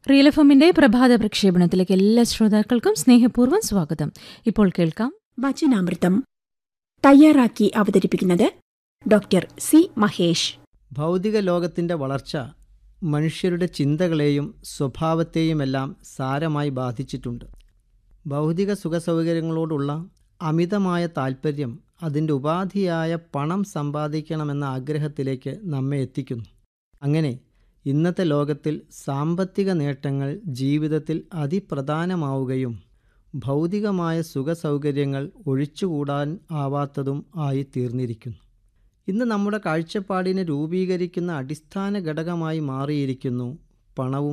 real F എമ്മിന്റെ പ്രഭാത പ്രക്ഷേപണത്തിലേക്ക് എല്ലാ ശ്രോതാക്കൾക്കും സ്നേഹപൂർവ്വം സ്വാഗതം ഇപ്പോൾ കേൾക്കാം വചനാമൃതം തയ്യാറാക്കി അവതരിപ്പിക്കുന്നത് ഡോക്ടർ സി മഹേഷ് ഭൗതിക ലോകത്തിൻ്റെ വളർച്ച മനുഷ്യരുടെ ചിന്തകളെയും സ്വഭാവത്തെയുമെല്ലാം സാരമായി ബാധിച്ചിട്ടുണ്ട് ഭൗതിക സുഖസൗകര്യങ്ങളോടുള്ള അമിതമായ താൽപ്പര്യം അതിൻ്റെ ഉപാധിയായ പണം സമ്പാദിക്കണമെന്ന ആഗ്രഹത്തിലേക്ക് നമ്മെ എത്തിക്കുന്നു അങ്ങനെ ഇന്നത്തെ ലോകത്തിൽ സാമ്പത്തിക നേട്ടങ്ങൾ ജീവിതത്തിൽ അതിപ്രധാനമാവുകയും ഭൗതികമായ സുഖസൗകര്യങ്ങൾ ഒഴിച്ചുകൂടാൻ ആവാത്തതും ആയി തീർന്നിരിക്കുന്നു ഇന്ന് നമ്മുടെ കാഴ്ചപ്പാടിനെ രൂപീകരിക്കുന്ന അടിസ്ഥാന ഘടകമായി മാറിയിരിക്കുന്നു പണവും